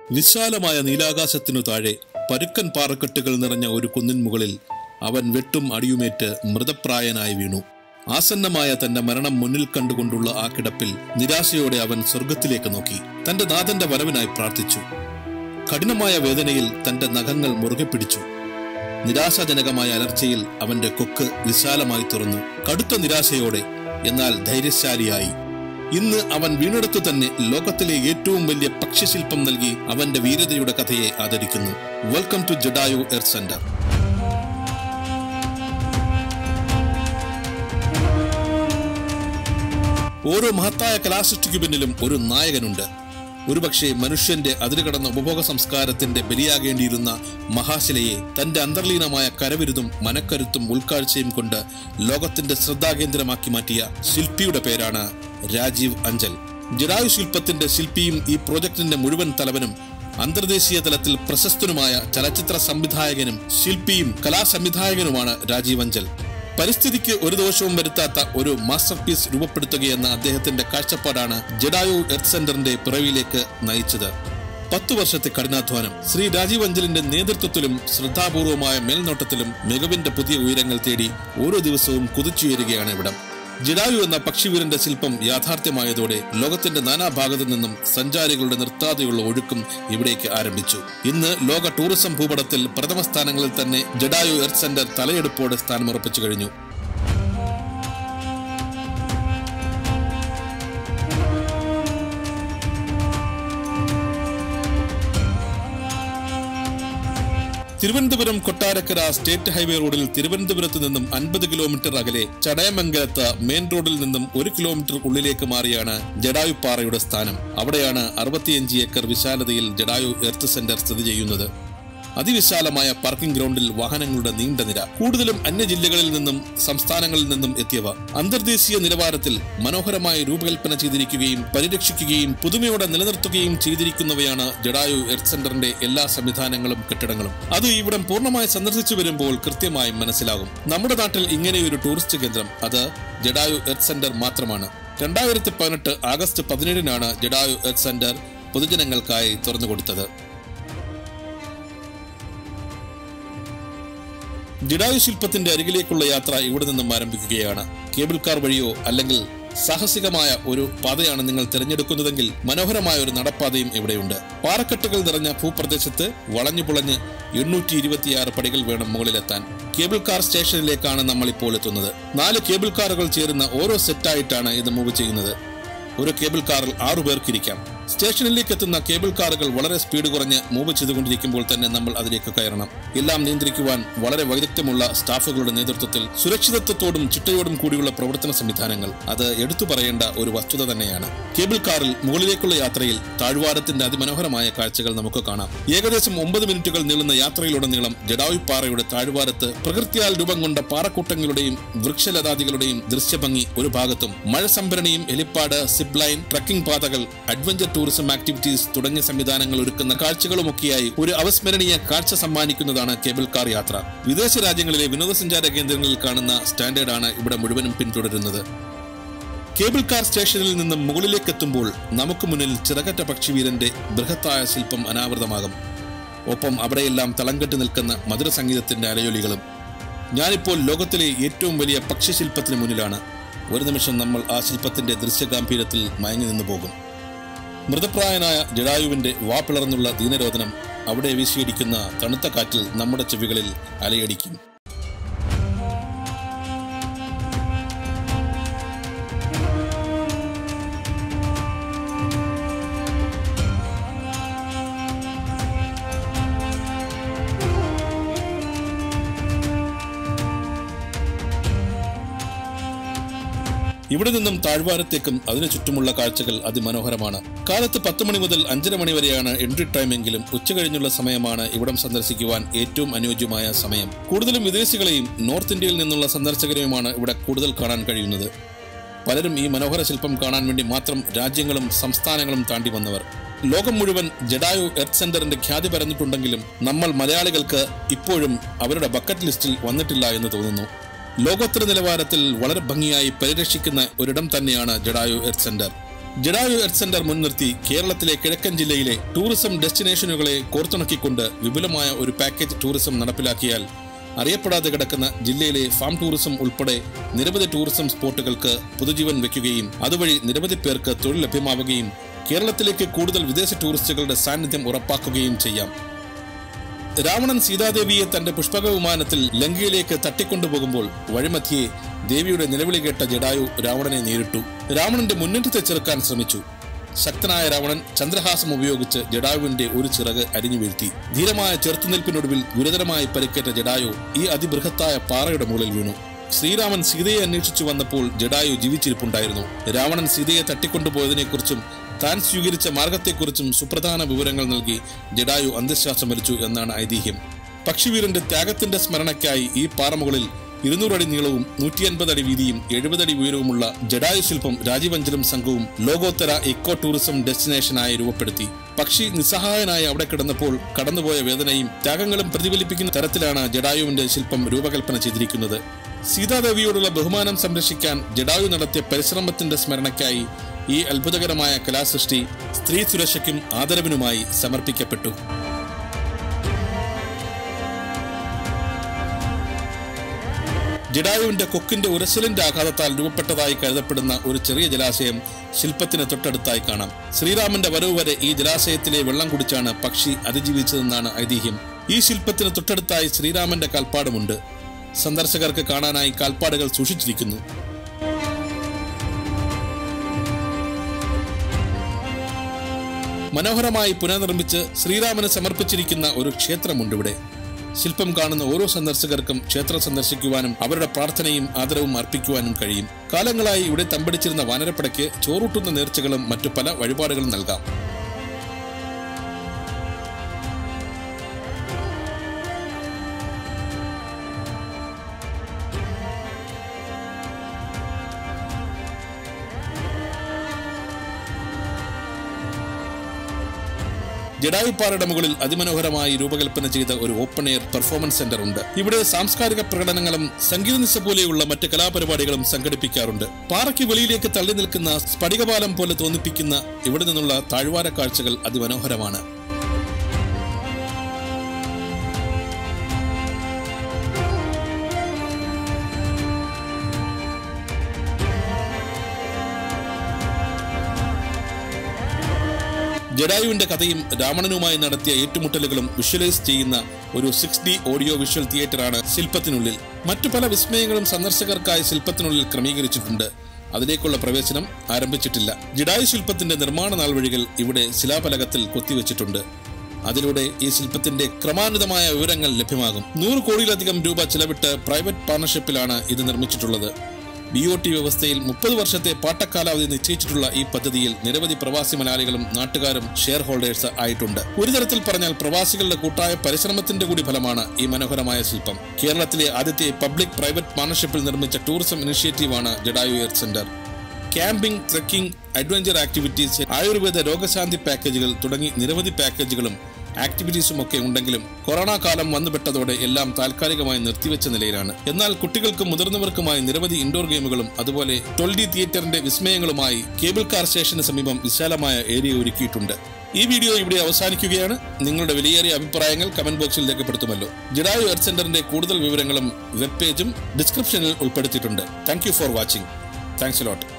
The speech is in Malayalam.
വിശാലമായ നീലാകാശത്തിനു താഴെ പരുക്കൻ പാറക്കെട്ടുകൾ നിറഞ്ഞ ഒരു കുന്നിൻ മുകളിൽ അവൻ വെട്ടും അടിയുമേറ്റ് മൃതപ്രായനായി വീണു ആസന്നമായ തന്റെ മരണം മുന്നിൽ കണ്ടുകൊണ്ടുള്ള ആ കിടപ്പിൽ നിരാശയോടെ അവൻ സ്വർഗത്തിലേക്ക് നോക്കി തന്റെ നാഥന്റെ വരവിനായി പ്രാർത്ഥിച്ചു കഠിനമായ വേദനയിൽ തന്റെ നഖങ്ങൾ മുറുകെ പിടിച്ചു നിരാശാജനകമായ അലർച്ചയിൽ അവന്റെ കൊക്ക് വിശാലമായി തുറന്നു കടുത്ത നിരാശയോടെ എന്നാൽ ധൈര്യശാലിയായി ഇന്ന് അവൻ വീണെടുത്തു തന്നെ ലോകത്തിലെ ഏറ്റവും വലിയ പക്ഷിശില്പം നൽകി അവന്റെ വീരതയുടെ കഥയെ ആദരിക്കുന്നു welcome to Jatayu earth centre ഓരോ മഹത്തായ കലാസൃഷ്ടിക്കു പിന്നിലും ഒരു നായകനുണ്ട് ഒരുപക്ഷെ മനുഷ്യന്റെ അതിരുകടന്ന ഉപഭോഗ സംസ്കാരത്തിന്റെ ബലിയാകേണ്ടിയിരുന്ന മഹാശിലയെ തന്റെ അന്തർലീനമായ കരവിരുതും മനക്കരുത്തും ഉൾക്കാഴ്ചയും കൊണ്ട് ലോകത്തിന്റെ ശ്രദ്ധാകേന്ദ്രമാക്കി മാറ്റിയ ശില്പിയുടെ പേരാണ് രാജീവ് അഞ്ചൽ ജഡായു ശില്പത്തിന്റെ ശില്പിയും ഈ പ്രോജക്ടിന്റെ മുഴുവൻ തലവനും അന്തർദേശീയ തലത്തിൽ പ്രശസ്തനുമായ ചലച്ചിത്ര സംവിധായകനും ശില്പിയും കലാസംവിധായകനുമാണ് രാജീവ് അഞ്ചൽ പരിസ്ഥിതിക്ക് ഒരു ദോഷവും വരുത്താത്ത ഒരു മാസ്റ്റർ പീസ് രൂപപ്പെടുത്തുകയെന്ന അദ്ദേഹത്തിന്റെ കാഴ്ചപ്പാടാണ് ജഡായു എർത്ത് സെന്ററിന്റെ പിറവിയിലേക്ക് നയിച്ചത് പത്തു വർഷത്തെ കഠിനാധ്വാനം ശ്രീ രാജീവ് അഞ്ചലിന്റെ നേതൃത്വത്തിലും ശ്രദ്ധാപൂർവമായ മേൽനോട്ടത്തിലും മികവിന്റെ പുതിയ ഉയരങ്ങൾ തേടി ഓരോ ദിവസവും കുതിച്ചുയരുകയാണ് ഇവിടം ജഡായു എന്ന പക്ഷിവീരന്റെ ശില്പം യാഥാർത്ഥ്യമായതോടെ ലോകത്തിന്റെ നാനാഭാഗത്തു നിന്നും സഞ്ചാരികളുടെ നിർത്താതെയുള്ള ഒഴുക്കും ഇവിടേക്ക് ആരംഭിച്ചു ഇന്ന് ലോക ടൂറിസം ഭൂപടത്തിൽ പ്രഥമ സ്ഥാനങ്ങളിൽ തന്നെ ജഡായു എർത്ത് സെന്റർ തലയെടുപ്പോടെ സ്ഥാനമുറപ്പിച്ചു കഴിഞ്ഞു തിരുവനന്തപുരം കൊട്ടാരക്കര സ്റ്റേറ്റ് ഹൈവേ റോഡിൽ തിരുവനന്തപുരത്ത് നിന്നും അൻപത് കിലോമീറ്റർ അകലെ ചടയമംഗലത്ത് മെയിൻ റോഡിൽ നിന്നും ഒരു കിലോമീറ്റർ ഉള്ളിലേക്ക് മാറിയാണ് ജഡായു പാറയുടെ സ്ഥാനം അവിടെയാണ് അറുപത്തിയഞ്ച് ഏക്കർ വിശാലതയിൽ ജഡായു എർത്ത് സെന്റർ സ്ഥിതി ചെയ്യുന്നത് അതിവിശാലമായ പാർക്കിംഗ് ഗ്രൗണ്ടിൽ വാഹനങ്ങളുടെ നീണ്ട നിര കൂടുതലും അന്യ ജില്ലകളിൽ നിന്നും സംസ്ഥാനങ്ങളിൽ നിന്നും എത്തിയവ അന്തർദേശീയ നിലവാരത്തിൽ മനോഹരമായി രൂപകൽപ്പന ചെയ്തിരിക്കുകയും പരിരക്ഷിക്കുകയും പുതുമയോടെ നിലനിർത്തുകയും ചെയ്തിരിക്കുന്നവയാണ് ജഡായു എർത്ത് സെന്ററിന്റെ എല്ലാ സംവിധാനങ്ങളും കെട്ടിടങ്ങളും അത് ഇവിടം പൂർണ്ണമായി സന്ദർശിച്ചു വരുമ്പോൾ കൃത്യമായി മനസ്സിലാകും നമ്മുടെ നാട്ടിൽ ഇങ്ങനെയൊരു ടൂറിസ്റ്റ് കേന്ദ്രം അത് ജഡായു എർത്ത് സെന്റർ മാത്രമാണ് രണ്ടായിരത്തി പതിനെട്ട് ആഗസ്റ്റ് പതിനേഴിനാണ് ജഡായു എർത്ത് സെന്റർ പൊതുജനങ്ങൾക്കായി തുറന്നുകൊടുത്തത് ജഡായു ശില്പത്തിന്റെ അരികിലേക്കുള്ള യാത്ര ഇവിടെ നിന്നും ആരംഭിക്കുകയാണ് കേബിൾ കാർ വഴിയോ അല്ലെങ്കിൽ സാഹസികമായ ഒരു പാതയാണ് നിങ്ങൾ തിരഞ്ഞെടുക്കുന്നതെങ്കിൽ മനോഹരമായ ഒരു നടപ്പാതയും ഇവിടെയുണ്ട് പാറക്കെട്ടുകൾ നിറഞ്ഞ ഭൂപ്രദേശത്ത് വളഞ്ഞു പുളഞ്ഞ് എണ്ണൂറ്റി ഇരുപത്തിയാറ് പടികൾ വേണം മുകളിലെത്താൻ കേബിൾ കാർ സ്റ്റേഷനിലേക്കാണ് നമ്മൾ ഇപ്പോൾ എത്തുന്നത് നാല് കേബിൾ കാറുകൾ ചേരുന്ന ഓരോ സെറ്റായിട്ടാണ് ഇത് മൂവ് ചെയ്യുന്നത് ഒരു കേബിൾ കാറിൽ ആറു പേർക്ക് ഇരിക്കാം സ്റ്റേഷനിലേക്ക് എത്തുന്ന കേബിൾ കാറുകൾ വളരെ സ്പീഡ് കുറഞ്ഞ് മൂവ് ചെയ്തുകൊണ്ടിരിക്കുമ്പോൾ തന്നെ നമ്മൾ അതിലേക്ക് കയറണം എല്ലാം നിയന്ത്രിക്കുവാൻ വളരെ വൈദഗ്ധ്യമുള്ള സ്റ്റാഫുകളുടെ നേതൃത്വത്തിൽ സുരക്ഷിതത്വത്തോടും ചിട്ടയോടും കൂടിയുള്ള പ്രവർത്തന സംവിധാനങ്ങൾ അത് എടുത്തു പറയേണ്ട ഒരു വസ്തുത തന്നെയാണ് കേബിൾ കാറിൽ മുകളിലേക്കുള്ള യാത്രയിൽ താഴ്വാരത്തിന്റെ അതിമനോഹരമായ കാഴ്ചകൾ നമുക്ക് കാണാം ഏകദേശം ഒമ്പത് മിനിറ്റുകൾ നീളുന്ന യാത്രയിലുടനീളം ജഡായു പാറയുടെ താഴ്വാരത്ത് പ്രകൃതിയാൽ രൂപം കൊണ്ട പാറക്കൂട്ടങ്ങളുടെയും വൃക്ഷലതാദികളുടെയും ദൃശ്യഭംഗി ഒരു ഭാഗത്തും മഴ സംഭരണിയും ഹെലിപ്പാഡ് സിപ്പ് ലൈൻ ട്രക്കിംഗ് പാതകൾ അഡ്വഞ്ചർ ടൂറിസം ആക്ടിവിറ്റീസ് തുടങ്ങിയ സംവിധാനങ്ങൾ ഒരുക്കുന്ന കാഴ്ചകളുമൊക്കെയായി ഒരു അവസ്മരണീയ കാഴ്ച സമ്മാനിക്കുന്നതാണ് കേബിൾ കാർ യാത്ര വിദേശ രാജ്യങ്ങളിലെ വിനോദസഞ്ചാര കേന്ദ്രങ്ങളിൽ കാണുന്ന സ്റ്റാൻഡേർഡാണ് ഇവിടെ മുഴുവനും പിന്തുടരുന്നത് കേബിൾ കാർ സ്റ്റേഷനിൽ നിന്നും മുകളിലേക്ക് എത്തുമ്പോൾ നമുക്ക് മുന്നിൽ ചിറകറ്റ പക്ഷിവീരന്റെ ബൃഹത്തായ ശില്പം അനാവൃതമാകും ഒപ്പം അവിടെയെല്ലാം തളംകെട്ടി നിൽക്കുന്ന മധുര സംഗീതത്തിന്റെ അലയൊലികളും ഞാനിപ്പോൾ ലോകത്തിലെ ഏറ്റവും വലിയ പക്ഷിശില്പത്തിന് മുന്നിലാണ് ഒരു നിമിഷം നമ്മൾ ആ ശില്പത്തിന്റെ ദൃശ്യഗാംഭീര്യത്തിൽ മയങ്ങി നിന്നു പോകും മൃതപ്രായനായ ജഡായുവിന്റെ വാപ്പിളർന്നുള്ള ദീനരോധനം അവിടെ വീശിയടിക്കുന്ന തണുത്ത കാറ്റിൽ നമ്മുടെ ചെവികളിൽ അലയടിക്കും ഇവിടെ നിന്നും താഴ്വാരത്തേക്കും അതിനു ചുറ്റുമുള്ള കാഴ്ചകൾ അതിമനോഹരമാണ് കാലത്ത് പത്ത് മണി മുതൽ അഞ്ചര മണി വരെയാണ് എൻട്രി ടൈമെങ്കിലും ഉച്ച കഴിഞ്ഞുള്ള സമയമാണ് ഇവിടം സന്ദർശിക്കുവാൻ ഏറ്റവും അനുയോജ്യമായ സമയം കൂടുതലും വിദേശികളെയും നോർത്ത് ഇന്ത്യയിൽ നിന്നുള്ള സന്ദർശകരെയുമാണ് ഇവിടെ കൂടുതൽ കാണാൻ കഴിയുന്നത് പലരും ഈ മനോഹര ശില്പം കാണാൻ വേണ്ടി മാത്രം രാജ്യങ്ങളും സംസ്ഥാനങ്ങളും താണ്ടി വന്നവർ ലോകം മുഴുവൻ ജഡായു എർത്ത് സെന്ററിന്റെ ഖ്യാതി പരന്നിട്ടുണ്ടെങ്കിലും നമ്മൾ മലയാളികൾക്ക് ഇപ്പോഴും അവരുടെ ബക്കറ്റ് ലിസ്റ്റിൽ വന്നിട്ടില്ല എന്ന് തോന്നുന്നു ലോകോത്തര നിലവാരത്തിൽ വളരെ ഭംഗിയായി പരിരക്ഷിക്കുന്ന ഒരിടം തന്നെയാണ് Jatayu earth centre Jatayu earth centre മുൻനിർത്തി കേരളത്തിലെ കിഴക്കൻ ജില്ലയിലെ ടൂറിസം ഡെസ്റ്റിനേഷനുകളെ കോർത്തിണക്കിക്കൊണ്ട് വിപുലമായ ഒരു പാക്കേജ് ടൂറിസം നടപ്പിലാക്കിയാൽ അറിയപ്പെടാതെ കിടക്കുന്ന ജില്ലയിലെ ഫാം ടൂറിസം ഉൾപ്പെടെ നിരവധി ടൂറിസം സ്പോട്ടുകൾക്ക് പുതുജീവൻ വയ്ക്കുകയും അതുവഴി നിരവധി പേർക്ക് തൊഴിൽ ലഭ്യമാവുകയും കേരളത്തിലേക്ക് കൂടുതൽ വിദേശ ടൂറിസ്റ്റുകളുടെ സാന്നിധ്യം ഉറപ്പാക്കുകയും ചെയ്യാം രാവണൻ സീതാദേവിയെ തന്റെ പുഷ്പക വിമാനത്തിൽ ലങ്കയിലേക്ക് തട്ടിക്കൊണ്ടുപോകുമ്പോൾ വഴിമധ്യേ ദേവിയുടെ നിലവിളി കേട്ട ജഡായു രാവണനെ നേരിട്ടു രാവണന്റെ മുന്നേറ്റത്തെ ചെറുക്കാൻ ശ്രമിച്ചു ശക്തനായ രാവണൻ ചന്ദ്രഹാസം ഉപയോഗിച്ച് ജഡായുവിന്റെ ഒരു ചിറക് അരിഞ്ഞു വീഴ്ത്തി ധീരമായ ചെറുത്തുനിൽപ്പിനൊടുവിൽ ഗുരുതരമായി പരിക്കേറ്റ ജഡായു ഈ അതിബൃഹത്തായ പാറയുടെ മുകളിൽ വീണു ശ്രീരാമൻ സീതയെ അന്വേഷിച്ചു വന്നപ്പോൾ ജഡായു ജീവിച്ചിരിപ്പുണ്ടായിരുന്നു രാവണൻ സീതയെ തട്ടിക്കൊണ്ടുപോയതിനെക്കുറിച്ചും താൻ സ്വീകരിച്ച മാർഗത്തെക്കുറിച്ചും സുപ്രധാന വിവരങ്ങൾ നൽകി ജഡായു അന്ത്യശ്വാസം വലിച്ചു എന്നാണ് ഐതിഹ്യം പക്ഷിവീരന്റെ ത്യാഗത്തിന്റെ സ്മരണയ്ക്കായി ഈ പാറമുകളിൽ ഇരുന്നൂറ് അടി നീളവും നൂറ്റി അൻപത് അടി വീതിയും എഴുപത് അടി ഉയരവുമുള്ള ജഡായു ശില്പം രാജീവഞ്ചലും സംഘവും ലോകോത്തര ഇക്കോ ടൂറിസം ഡെസ്റ്റിനേഷനായി രൂപപ്പെടുത്തി പക്ഷി നിസ്സഹായനായി അവിടെ കിടന്നപ്പോൾ കടന്നുപോയ വേദനയും ത്യാഗങ്ങളും പ്രതിഫലിപ്പിക്കുന്ന തരത്തിലാണ് ജഡായുവിന്റെ ശില്പം രൂപകൽപ്പന ചെയ്തിരിക്കുന്നത് സീതാദേവിയോടുള്ള ബഹുമാനം സംരക്ഷിക്കാൻ ജഡായു നടത്തിയ പരിശ്രമത്തിന്റെ സ്മരണയ്ക്കായി ഈ അത്ഭുതകരമായ കലാസൃഷ്ടി സ്ത്രീ സുരക്ഷയ്ക്കും ആദരവിനുമായി സമർപ്പിക്കപ്പെട്ടു ജഡായുവിന്റെ കൊക്കിന്റെ ഉരസലിന്റെ ആഘാതത്താൽ രൂപപ്പെട്ടതായി കരുതപ്പെടുന്ന ഒരു ചെറിയ ജലാശയം ശില്പത്തിന് തൊട്ടടുത്തായി കാണാം ശ്രീരാമന്റെ വരവ് വരെ ഈ ജലാശയത്തിലെ വെള്ളം കുടിച്ചാണ് പക്ഷി അതിജീവിച്ചതെന്നാണ് ഐതിഹ്യം ഈ ശില്പത്തിന് തൊട്ടടുത്തായി ശ്രീരാമന്റെ കാൽപ്പാടുമുണ്ട് സന്ദർശകർക്ക് കാണാനായി കാൽപ്പാടുകൾ സൂക്ഷിച്ചിരിക്കുന്നു മനോഹരമായി പുനർനിർമ്മിച്ച് ശ്രീരാമന് സമർപ്പിച്ചിരിക്കുന്ന ഒരു ക്ഷേത്രമുണ്ട് ഇവിടെ ശില്പം കാണുന്ന ഓരോ സന്ദർശകർക്കും ക്ഷേത്രം സന്ദർശിക്കുവാനും അവരുടെ പ്രാർത്ഥനയും ആദരവും അർപ്പിക്കുവാനും കഴിയും കാലങ്ങളായി ഇവിടെ തമ്പടിച്ചിരുന്ന വാനരപ്പടയ്ക്ക് ചോറൂട്ടുന്ന നേർച്ചകളും മറ്റു പല വഴിപാടുകളും നൽകാം ജഡായുപ്പാറയുടെ മുകളിൽ അതിമനോഹരമായി രൂപകൽപ്പന ചെയ്ത ഒരു ഓപ്പൺ എയർ പെർഫോമൻസ് സെന്റർ ഉണ്ട് ഇവിടെ സാംസ്കാരിക പ്രകടനങ്ങളും സംഗീത നിശ പോലെയുള്ള മറ്റ് കലാപരിപാടികളും സംഘടിപ്പിക്കാറുണ്ട് പാറയ്ക്ക് വെളിയിലേക്ക് തള്ളി നിൽക്കുന്ന സ്ഫടികപാലം പോലെ തോന്നിപ്പിക്കുന്ന ഇവിടെ നിന്നുള്ള താഴ്വാര കാഴ്ചകൾ അതിമനോഹരമാണ് ജഡായുവിന്റെ കഥയും രാവണനുമായി നടത്തിയ ഏറ്റുമുട്ടലുകളും വിഷ്വലൈസ് ചെയ്യുന്ന ഒരു സിക്സ് ഡി ഓഡിയോ വിഷ്വൽ തിയേറ്ററാണ് ശില്പത്തിനുള്ളിൽ മറ്റു പല വിസ്മയങ്ങളും സന്ദർശകർക്കായി ശില്പത്തിനുള്ളിൽ ക്രമീകരിച്ചിട്ടുണ്ട് അതിലേക്കുള്ള പ്രവേശനം ആരംഭിച്ചിട്ടില്ല ജഡായു ശില്പത്തിന്റെ നിർമ്മാണ നാൾവഴികൾ ഇവിടെ ശിലാഫലകത്തിൽ കൊത്തിവെച്ചിട്ടുണ്ട് അതിലൂടെ ഈ ശില്പത്തിന്റെ ക്രമാനുതമായ വിവരങ്ങൾ ലഭ്യമാകും നൂറ് കോടിയിലധികം രൂപ ചിലവിട്ട് പ്രൈവറ്റ് പാർട്ണർഷിപ്പിലാണ് ഇത് നിർമ്മിച്ചിട്ടുള്ളത് ബി ഒ ടി വ്യവസ്ഥയിൽ മുപ്പത് വർഷത്തെ പാട്ടക്കാലാവധി നിശ്ചയിച്ചിട്ടുള്ള ഈ പദ്ധതിയിൽ നിരവധി പ്രവാസി മലയാളികളും നാട്ടുകാരും ഷെയർ ഹോൾഡേഴ്സ് ആയിട്ടുണ്ട് ഒരു തരത്തിൽ പറഞ്ഞാൽ പ്രവാസികളുടെ കൂട്ടായ പരിശ്രമത്തിന്റെ കൂടി ഫലമാണ് ഈ മനോഹരമായ ശില്പം കേരളത്തിലെ ആദ്യത്തെ പബ്ലിക് പ്രൈവറ്റ് പാർട്ണർഷിപ്പിൽ നിർമ്മിച്ച ടൂറിസം ഇനിഷ്യേറ്റീവാണ് Jatayu air centre camping trekking adventure activities Ayurveda രോഗശാന്തി പാക്കേജുകൾ തുടങ്ങി നിരവധി പാക്കേജുകളും ആക്ടിവിറ്റീസും ഒക്കെ ഉണ്ടെങ്കിലും കൊറോണ കാലം വന്നുപെട്ടതോടെ എല്ലാം താൽക്കാലികമായി നിർത്തിവെച്ച നിലയിലാണ് എന്നാൽ കുട്ടികൾക്കും മുതിർന്നവർക്കുമായി നിരവധി ഇൻഡോർ ഗെയിമുകളും അതുപോലെ ട്വൽഡി തിയേറ്ററിന്റെ വിസ്മയങ്ങളുമായി കേബിൾ കാർ സ്റ്റേഷന് സമീപം വിശാലമായ ഏരിയ ഒരുക്കിയിട്ടുണ്ട് ഈ വീഡിയോ ഇവിടെ അവസാനിക്കുകയാണ് നിങ്ങളുടെ വിലയേറിയ അഭിപ്രായങ്ങൾ കമന്റ് ബോക്സിൽ രേഖപ്പെടുത്തുമല്ലോ ജിഡായു എർത്ത് സെന്ററിന്റെ കൂടുതൽ വിവരങ്ങളും വെബ് പേജും ഡിസ്ക്രിപ്ഷനിൽ ഉൾപ്പെടുത്തിയിട്ടുണ്ട് thank you for watching thanks lot